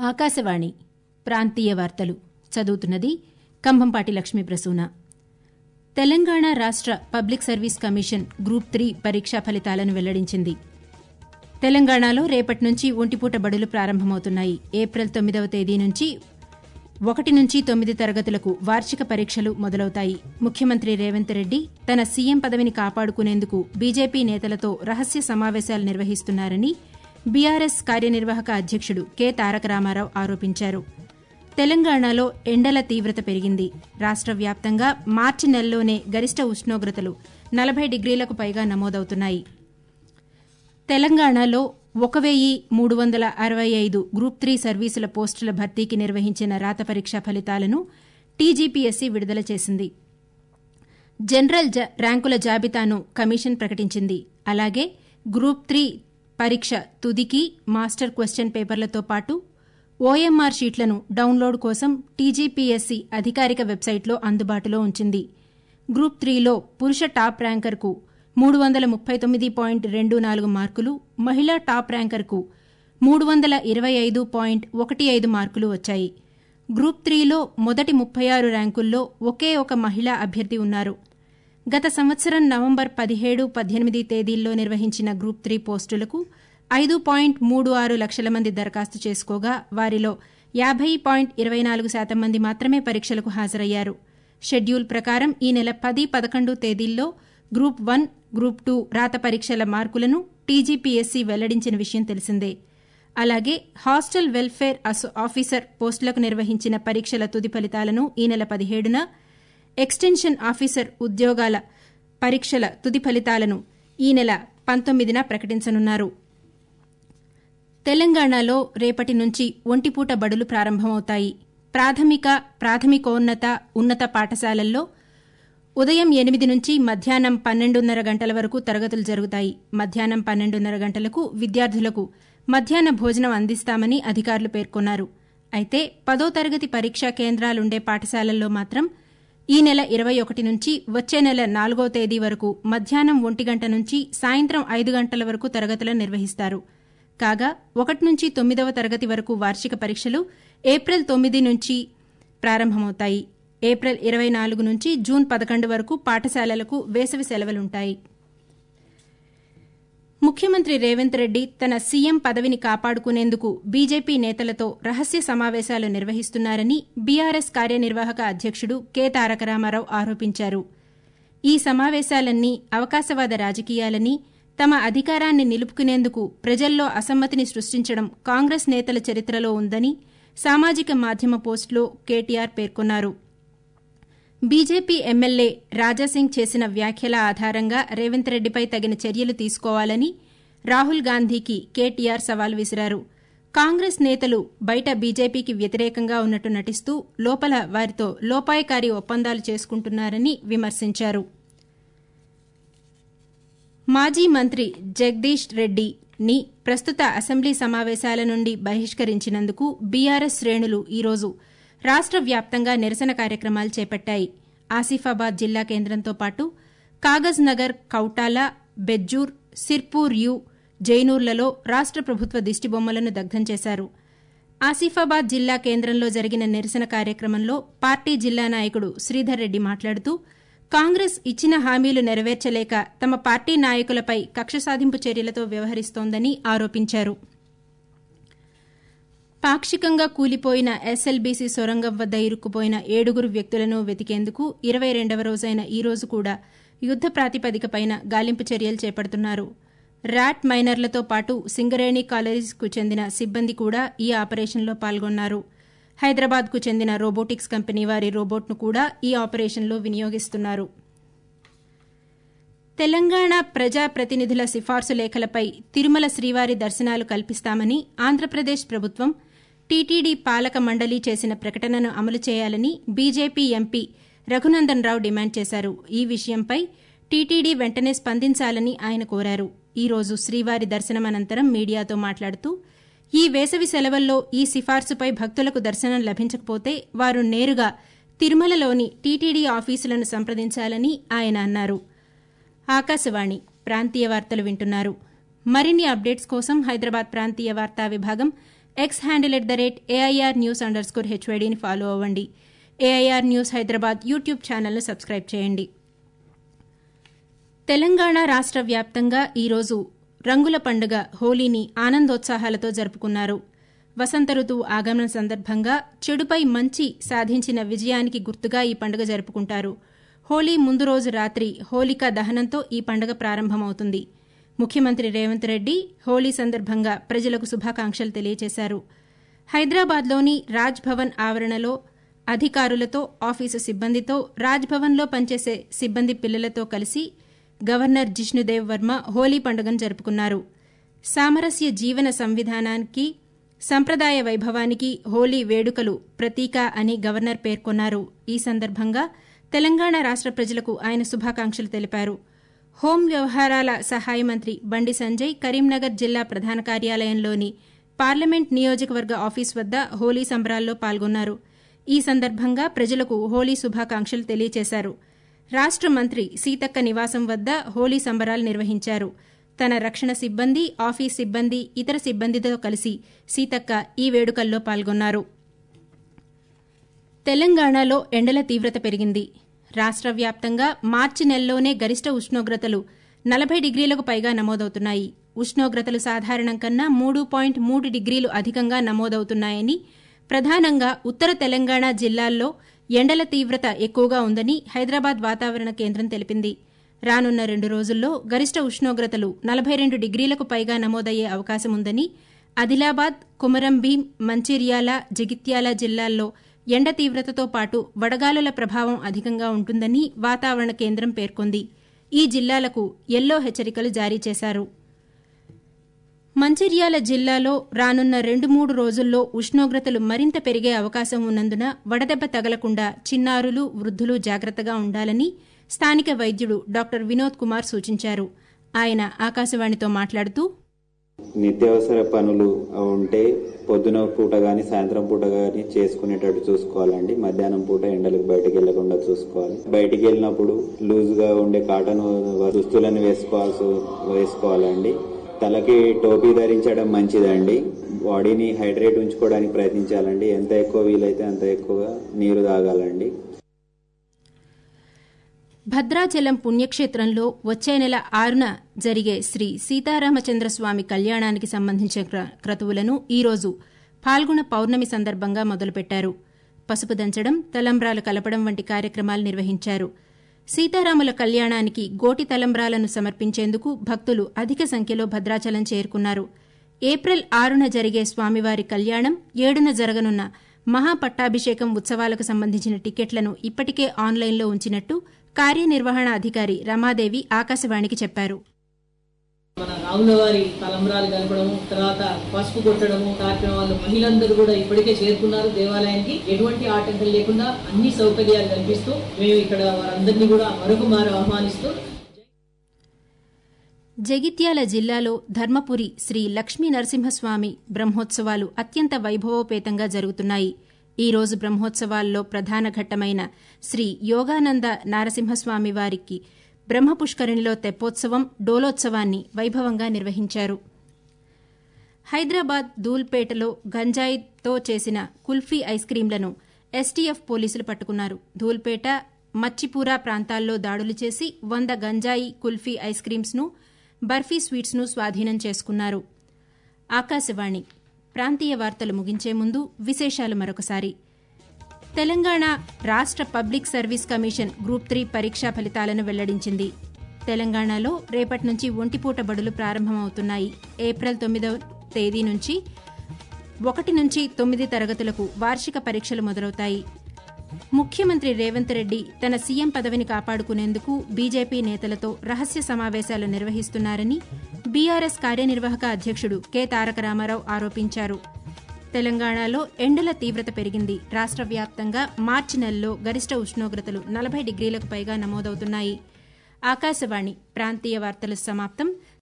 ఆకాశవాణి ప్రాంతీయ వార్తలు చదువుతున్నది కంభంపాటి లక్ష్మీ ప్రసూన తెలంగాణ రాష్ట public service commission group three పరీక్షా ఫలితాలను వెల్లడించింది తెలంగాణలో రేపటి నుంచి ఒంటిపూట బడులు ప్రారంభమవుతున్నాయి ఏప్రిల్ తొమ్మిదవ తేదీ నుంచి ఒకటి నుంచి తొమ్మిది తరగతులకు వార్షిక పరీక్షలు మొదలవుతాయి ముఖ్యమంత్రి రేవంత్ రెడ్డి తన సీఎం పదవిని కాపాడుకునేందుకు బీజేపీ నేతలతో రహస్య సమావేశాలు నిర్వహిస్తున్నారని బీఆర్ఎస్ కార్యనిర్వాహక అధ్యకుడు కె తారక రామారావు ఆరోపించారు తెలంగాణలో ఎండల తీవ్రత పెరిగింది రాష్ట వ్యాప్తంగా మార్చి నెలలోనే గరిష్ట ఉష్ణోగ్రతలు నలభై డిగ్రీలకు పైగా నమోదవుతున్నాయి తెలంగాణలో ఒక వెయ్యి మూడు వందల అరవై ఐదు గ్రూప్ త్రీ సర్వీసుల పోస్టుల భర్తీకి నిర్వహించిన రాత పరీక్షా ఫలితాలను టీజీపీఎస్సీ విడుదల చేసింది జనరల్ ర్యాంకుల జాబితాను కమిషన్ ప్రకటించింది అలాగే గ్రూప్ త్రీ పరీక్ష తుదికి మాస్టర్ క్వశ్చన్ పేపర్లతో పాటు ఓఎంఆర్ షీట్లను డౌన్లోడ్ కోసం టీజీపీఎస్సీ అధికారిక వెబ్సైట్లో అందుబాటులో ఉంచింది గ్రూప్ త్రీలో పురుష టాప్ ర్యాంకర్కు మూడు వందల ముప్పై తొమ్మిది పాయింట్ రెండు నాలుగు మార్కులు మహిళా టాప్ ర్యాంకర్కు మూడు వందల ఇరవై ఐదు పాయింట్ ఒకటి ఐదు మార్కులు వచ్చాయి గ్రూప్ త్రీలో మొదటి ముప్పై ఆరు ర్యాంకుల్లో ఒకే ఒక మహిళా అభ్యర్థి ఉన్నారు గత సంవత్సరం నవంబర్ పదిహేడు పద్దెనిమిది తేదీల్లో నిర్వహించిన గ్రూప్ త్రీ పోస్టులకు ఐదు పాయింట్ మూడు ఆరు లక్షల మంది దరఖాస్తు చేసుకోగా వారిలో యాబై పాయింట్ ఇరవై నాలుగు శాతం మంది మాత్రమే పరీక్షలకు హాజరయ్యారు షెడ్యూల్ ప్రకారం ఈ నెల పది పదకొండు తేదీల్లో గ్రూప్ వన్ గ్రూప్ టూ రాత పరీక్షల మార్కులను టీజీపీఎస్సీ వెల్లడించిన విషయం తెలిసిందే అలాగే హాస్టల్ వెల్ఫేర్ ఆఫీసర్ పోస్టులకు నిర్వహించిన పరీక్షల తుది ఫలితాలను ఈ నెల పదిహేడున ఎక్స్టెన్షన్ ఆఫీసర్ ఉద్యోగాల పరీక్షల తుది ఫలితాలను ఈ నెల పంతొమ్మిదిన ప్రకటించనున్నారు తెలంగాణలో రేపటి నుంచి ఒంటిపూట బడులు ప్రారంభమవుతాయి ప్రాథమిక ప్రాథమికోన్నత ఉన్నత పాఠశాలల్లో ఉదయం ఎనిమిది నుంచి మధ్యాహ్నం పన్నెండున్నర గంటల వరకు తరగతులు జరుగుతాయి మధ్యాహ్నం పన్నెండున్నర గంటలకు విద్యార్థులకు మధ్యాహ్న భోజనం అందిస్తామని అధికారులు పేర్కొన్నారు అయితే పదో తరగతి పరీక్షా కేంద్రాలుండే పాఠశాలల్లో మాత్రం ఈ నెల ఇరవై ఒకటి నుంచి వచ్చే నెల నాలుగో తేదీ వరకు మధ్యాహ్నం ఒంటి గంట నుంచి సాయంత్రం ఐదు గంటల వరకు తరగతులను నిర్వహిస్తారు కాగా ఒకటి నుంచి తొమ్మిదవ తరగతి వరకు వార్షిక పరీక్షలు ఏప్రిల్ తొమ్మిది నుంచి ప్రారంభమవుతాయి ఏప్రిల్ ఇరవై నాలుగు నుంచి జూన్ పదకొండు వరకు పాఠశాలలకు వేసవి సెలవులుంటాయి ముఖ్యమంత్రి రేవంత్ రెడ్డి తన సీఎం పదవిని కాపాడుకునేందుకు బీజేపీ నేతలతో రహస్య సమావేశాలు నిర్వహిస్తున్నారని బీఆర్ఎస్ కార్యనిర్వాహక అధ్యకుడు కె తారక రామారావు ఆరోపించారు ఈ సమావేశాలన్నీ అవకాశవాద రాజకీయాలని తమ అధికారాన్ని నిలుపుకునేందుకు ప్రజల్లో అసమ్మతిని సృష్టించడం కాంగ్రెస్ నేతల చరిత్రలో ఉందని సామాజిక మాధ్యమ పోస్టులో కేటీఆర్ పేర్కొన్నారు బీజేపీ ఎమ్మెల్యే రాజాసింగ్ చేసిన వ్యాఖ్యల ఆధారంగా రేవంత్ రెడ్డిపై తగిన చర్యలు తీసుకోవాలని రాహుల్ గాంధీకి కేటీఆర్ సవాల్ విసిరారు కాంగ్రెస్ నేతలు బయట బీజేపీకి వ్యతిరేకంగా ఉన్నట్టు నటిస్తూ లోపల వారితో లోపాయకారి ఒప్పందాలు చేసుకుంటున్నారని విమర్శించారు మాజీ మంత్రి జగదీష్ రెడ్డిని ప్రస్తుత అసెంబ్లీ సమావేశాల నుండి బహిష్కరించినందుకు బీఆర్ఎస్ శ్రేణులు ఈరోజు రాష్ట వ్యాప్తంగా నిరసన కార్యక్రమాలు చేపట్టాయి ఆసిఫాబాద్ జిల్లా కేంద్రంతో పాటు కాగజ్ నగర్ కౌటాల బెజ్జూర్ సిర్పూర్ యు జైనూర్లలో రాష్ట ప్రభుత్వ దిష్టిబొమ్మలను దగ్ధం చేశారు ఆసిఫాబాద్ జిల్లా కేంద్రంలో జరిగిన నిరసన కార్యక్రమంలో పార్టీ జిల్లా నాయకుడు శ్రీధర్ రెడ్డి మాట్లాడుతూ కాంగ్రెస్ ఇచ్చిన హామీలు నెరవేర్చలేక తమ పార్టీ నాయకులపై కక్ష సాధింపు చర్యలతో వ్యవహరిస్తోందని ఆరోపించారు పాక్షికంగా కూలిపోయిన ఎస్ఎల్బీసీ సొరంగం వద్ద ఇరుక్కుపోయిన ఏడుగురు వ్యక్తులను వెతికేందుకు ఇరవై రెండవ రోజైన ఈ రోజు కూడా యుద్ద ప్రాతిపదికపైన గాలింపు చర్యలు చేపడుతున్నారు ర్యాట్ మైనర్లతో పాటు సింగరేణి కాలేజీకు చెందిన సిబ్బంది కూడా ఈ ఆపరేషన్లో పాల్గొన్నారు హైదరాబాద్కు చెందిన రోబోటిక్స్ కంపెనీ వారి రోబోట్ను కూడా ఈ ఆపరేషన్లో వినియోగిస్తున్నారు తెలంగాణ ప్రజా ప్రతినిధుల సిఫార్సు లేఖలపై తిరుమల శ్రీవారి దర్శనాలు కల్పిస్తామని ఆంధ్రప్రదేశ్ ప్రభుత్వం టీటీడీ పాలక మండలి చేసిన ప్రకటనను అమలు చేయాలని BJP MP Raghunandan Rao demand చేశారు ఈ విషయంపై టీటీడీ వెంటనే స్పందించాలని ఆయన కోరారు ఈ రోజు శ్రీవారి దర్శనం అనంతరం మీడియాతో మాట్లాడుతూ ఈ వేసవి సెలవుల్లో ఈ సిఫార్సుపై భక్తులకు దర్శనం లభించకపోతే వారు నేరుగా తిరుమలలోని టీటీడీ ఆఫీసులను సంప్రదించాలని ఆయన అన్నారు ఆకాశవాణి ప్రాంతీయ వార్తలు వింటున్నారు మరిన్ని అప్డేట్స్ కోసం హైదరాబాద్ ప్రాంతీయ వార్తా విభాగం X handle at the rate AIR news underscore స్కోర్ హెచ్వైడీని ఫాలో అవ్వండి ఏఐఆర్ న్యూస్ హైదరాబాద్ యూట్యూబ్ ఛానల్ను సబ్స్క్రైబ్ చేయండి తెలంగాణ రాష్ట్ర వ్యాప్తంగా ఈరోజు రంగుల పండుగ హోలీని ఆనందోత్సాహాలతో జరుపుకున్నారు వసంత ఋతువు ఆగమనం సందర్భంగా చెడుపై మంచి సాధించిన విజయానికి గుర్తుగా ఈ పండుగ జరుపుకుంటారు హోలీ ముందు రోజు రాత్రి హోలికా దహనంతో ఈ పండుగ ప్రారంభమవుతుంది ముఖ్యమంత్రి రేవంత్ రెడ్డి హోలీ సందర్భంగా ప్రజలకు శుభాకాంక్షలు తెలియజేశారు హైదరాబాద్లోని రాజ్ భవన్ ఆవరణలో అధికారులతో ఆఫీసు సిబ్బందితో రాజ్ భవన్లో పనిచేసే సిబ్బంది పిల్లలతో కలిసి గవర్నర్ జిష్ణుదేవ్ వర్మ హోలీ పండుగను జరుపుకున్నారు సామరస్య జీవన సంవిధానానికి సంప్రదాయ వైభవానికి హోలీ వేడుకలు ప్రతీక అని గవర్నర్ పేర్కొన్నారు ఈ సందర్భంగా తెలంగాణ రాష్ట ప్రజలకు ఆయన శుభాకాంక్షలు తెలిపారు హోం వ్యవహారాల సహాయ మంత్రి బండి సంజయ్ కరీంనగర్ జిల్లా ప్రధాన కార్యాలయంలోని పార్లమెంట్ నియోజకవర్గ ఆఫీస్ వద్ద హోలీ సంబరాల్లో పాల్గొన్నారు ఈ సందర్భంగా ప్రజలకు హోలీ శుభాకాంక్షలు తెలియజేశారు రాష్ట మంత్రి సీతక్క నివాసం వద్ద హోలీ సంబరాలు నిర్వహించారు తన రక్షణ సిబ్బంది ఆఫీస్ సిబ్బంది ఇతర సిబ్బందితో కలిసి సీతక్క ఈ వేడుకల్లో పాల్గొన్నారు తెలంగాణలో ఎండల తీవ్రత పెరిగింది రాష్ట్ర వ్యాప్తంగా మార్చి నెలలోనే గరిష్ట ఉష్ణోగ్రతలు నలభై డిగ్రీలకు పైగా నమోదవుతున్నాయి ఉష్ణోగ్రతలు సాధారణం కన్నా మూడు పాయింట్ మూడు డిగ్రీలు అధికంగా నమోదవుతున్నాయని ప్రధానంగా ఉత్తర తెలంగాణ జిల్లాల్లో ఎండల తీవ్రత ఎక్కువగా ఉందని హైదరాబాద్ వాతావరణ కేంద్రం తెలిపింది రానున్న రెండు రోజుల్లో గరిష్ట ఉష్ణోగ్రతలు నలభై రెండు డిగ్రీలకు పైగా నమోదయ్యే అవకాశం ఉందని ఆదిలాబాద్ కుమరం భీం మంచిర్యాల జగిత్యాల జిల్లాల్లో ఎండ తీవ్రతతో పాటు వడగాలుల ప్రభావం అధికంగా ఉంటుందని వాతావరణ కేంద్రం పేర్కొంది ఈ జిల్లాలకు ఎల్లో హెచ్చరికలు జారీ చేశారు మంచిర్యాల జిల్లాలో రానున్న రెండు మూడు రోజుల్లో ఉష్ణోగ్రతలు మరింత పెరిగే అవకాశం ఉన్నందున వడదెబ్బ తగలకుండా చిన్నారులు వృద్ధులు జాగ్రత్తగా ఉండాలని స్థానిక వైద్యుడు డాక్టర్ వినోద్ కుమార్ సూచించారు ఆయన ఆకాశవాణితో మాట్లాడుతూ నిత్యావసర పనులు ఉంటే పొద్దున పూట గాని సాయంత్రం పూట గాని చేసుకునేటట్టు చూసుకోవాలండి మధ్యాహ్నం పూట ఎండలకు బయటకు వెళ్లకుండా చూసుకోవాలి బయటికి వెళ్ళినప్పుడు లూజ్ గా ఉండే కాటన్ దుస్తులను వేసుకోవాల్సి వేసుకోవాలండి తలకి టోపీ ధరించడం మంచిదండి బాడీని హైడ్రేట్ ఉంచుకోవడానికి ప్రయత్నించాలండి ఎంత ఎక్కువ వీలైతే అంత ఎక్కువగా నీరు తాగాలండి భద్రాచలం పుణ్యక్షేత్రంలో వచ్చే నెల ఆరున జరిగే శ్రీ సీతారామచంద్రస్వామి కళ్యాణానికి సంబంధించిన క్రతువులను ఈరోజు పాల్గొన పౌర్ణమి సందర్భంగా మొదలుపెట్టారు పసుపు దంచడం తలంబ్రాలు కలపడం వంటి కార్యక్రమాలు నిర్వహించారు సీతారాముల కళ్యాణానికి గోటి తలంబ్రాలను సమర్పించేందుకు భక్తులు అధిక సంఖ్యలో భద్రాచలం చేరుకున్నారు ఏప్రిల్ ఆరున జరిగే స్వామివారి కళ్యాణం ఏడున జరగనున్న మహాపట్టాభిషేకం ఉత్సవాలకు సంబంధించిన టికెట్లను ఇప్పటికే ఆన్లైన్లో ఉంచినట్టు కార్యనిర్వహణ అధికారి రమాదేవి ఆకాశవాణికి చెప్పారు మన రాముల వారి తలంబ్రాలు కలపడము తర్వాత పసుపు కొట్టడము కార్యక్రమాలు మహిళలందరూ కూడా ఇప్పటికే చేరుకున్నారు దేవాలయానికి ఎటువంటి ఆటంకం లేకుండా అన్ని సౌకర్యాలు కల్పిస్తూ మేము ఇక్కడ వారందరినీ కూడా మరొక మారు ఆహ్వానిస్తూ జగిత్యాల జిల్లాలో ధర్మపురి శ్రీ లక్ష్మీ నరసింహస్వామి బ్రహ్మోత్సవాలు అత్యంత వైభవోపేతంగా జరుగుతున్నాయి ఈ రోజు బ్రహ్మోత్సవాల్లో ప్రధాన ఘట్టమైన శ్రీ యోగానంద నారసింహస్వామి వారికి బ్రహ్మపుష్కరిణిలో తెప్పోత్సవం డోలోత్సవాన్ని వైభవంగా నిర్వహించారు హైదరాబాద్ ధూల్పేటలో గంజాయితో చేసిన కుల్ఫీ ఐస్ క్రీంలను ఎస్టీఎఫ్ పోలీసులు పట్టుకున్నారు ధూల్పేట మచ్చిపూరా ప్రాంతాల్లో దాడులు చేసి వంద గంజాయి కుల్ఫీ ఐస్ క్రీమ్స్ను బర్ఫీ స్వీట్స్ను స్వాధీనం చేసుకున్నారు ఆకాశవాణి ప్రాంతీయ వార్తలు ముగించే ముందు విశేషాలు మరొకసారి తెలంగాణ రాష్ట public service commission group three పరీక్షా ఫలితాలను వెల్లడించింది తెలంగాణలో రేపటి నుంచి ఒంటిపూట బడులు ప్రారంభమవుతున్నాయి ఏప్రిల్ తొమ్మిదవ తేదీ నుంచి ఒకటి నుంచి తొమ్మిది తరగతులకు వార్షిక పరీక్షలు మొదలవుతాయి ముఖ్యమంత్రి రేవంత్ రెడ్డి తన సీఎం పదవిని కాపాడుకునేందుకు బీజేపీ నేతలతో రహస్య సమావేశాలు నిర్వహిస్తున్నారని బీఆర్ఎస్ కార్యనిర్వాహక అధ్యక్షుడు కె తారక రామారావు ఆరోపించారు తెలంగాణలో ఎండల తీవ్రత పెరిగింది రాష్ట్ర వ్యాప్తంగా మార్చి నెలలో గరిష్ట ఉష్ణోగ్రతలు నలభై డిగ్రీలకు పైగా నమోదవుతున్నాయి ఆకాశవాణి ప్రాంతీయ వార్తలు సమాప్తం